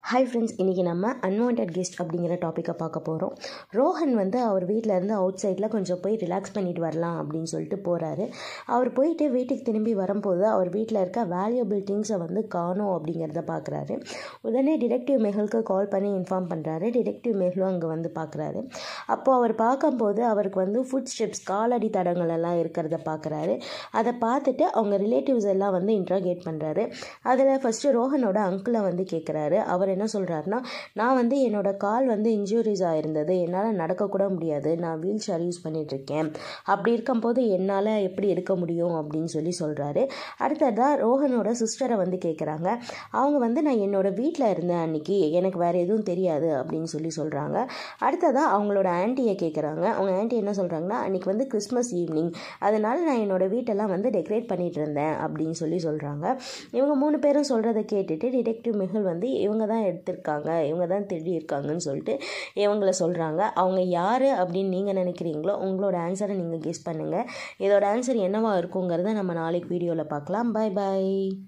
hi friends இன்றைக்கி நம்ம unwanted guest அப்படிங்கிற டாப்பிக்கை பார்க்க போகிறோம் ரோஹன் வந்து அவர் வீட்டில் இருந்து அவுட் சைடில் கொஞ்சம் போய் ரிலாக்ஸ் பண்ணிட்டு வரலாம் அப்படின்னு சொல்லிட்டு போகிறாரு அவர் போயிட்டு வீட்டுக்கு திரும்பி வரும்போது அவர் வீட்டில் இருக்க வேல்யூபிள் திங்ஸை வந்து காணும் அப்படிங்கிறத பார்க்குறாரு உடனே டிடெக்டிவ் மெஹலுக்கு கால் பண்ணி இன்ஃபார்ம் பண்ணுறாரு டிடெக்டிவ் மெஹலும் அங்கே வந்து பார்க்குறாரு அப்போது அவர் பார்க்கும்போது அவருக்கு வந்து ஃபுட் ஸ்டெப்ஸ் காலடி தடங்கள் எல்லாம் இருக்கிறத பார்க்குறாரு அதை பார்த்துட்டு அவங்க ரிலேட்டிவ்ஸ் எல்லாம் வந்து இன்ட்ராகேட் பண்ணுறாரு அதில் ஃபஸ்ட்டு ரோஹனோட அங்கிளை வந்து கேட்குறாரு அவர் என்ன சொல்கிறாருன்னா நான் வந்து என்னோட கால் வந்து இன்ஜுரிஸ் ஆயிருந்தது என்னால் நடக்கக்கூட முடியாது நான் வீல் சேர் யூஸ் பண்ணிகிட்ருக்கேன் அப்படி இருக்கும்போது என்னால் எப்படி எடுக்க முடியும் அப்படின்னு சொல்லி சொல்கிறாரு அடுத்ததாக ரோஹனோட சிஸ்டரை வந்து கேட்குறாங்க அவங்க வந்து நான் என்னோட வீட்டில் இருந்தேன் அன்றைக்கி எனக்கு வேறு எதுவும் தெரியாது அப்படின்னு சொல்லி சொல்கிறாங்க அடுத்ததாக அவங்களோட ஆன்ட்டியை கேட்குறாங்க அவங்க ஆன்ட்டி என்ன சொல்கிறாங்கன்னா அன்றைக்கி வந்து கிறிஸ்மஸ் ஈவினிங் அதனால் நான் என்னோடய வீட்டெல்லாம் வந்து டெக்கரேட் பண்ணிகிட்டு இருந்தேன் அப்படின்னு சொல்லி சொல்கிறாங்க இவங்க மூணு பேரும் சொல்கிறத கேட்டுட்டு டிடெக்டிவ் மெஹல் வந்து இவங்க தான் எடுத்திருக்காங்க இவங்க தான் திருடி இருக்காங்கன்னு சொல்லிட்டு இவங்கள சொல்கிறாங்க அவங்க யார் அப்படின்னு நீங்கள் நினைக்கிறீங்களோ உங்களோட ஆன்சரை நீங்கள் கெஸ் பண்ணுங்கள் இதோட ஆன்சர் என்னவா இருக்குங்கிறத நம்ம நாளைக்கு வீடியோவில் பார்க்கலாம் பாய் பாய்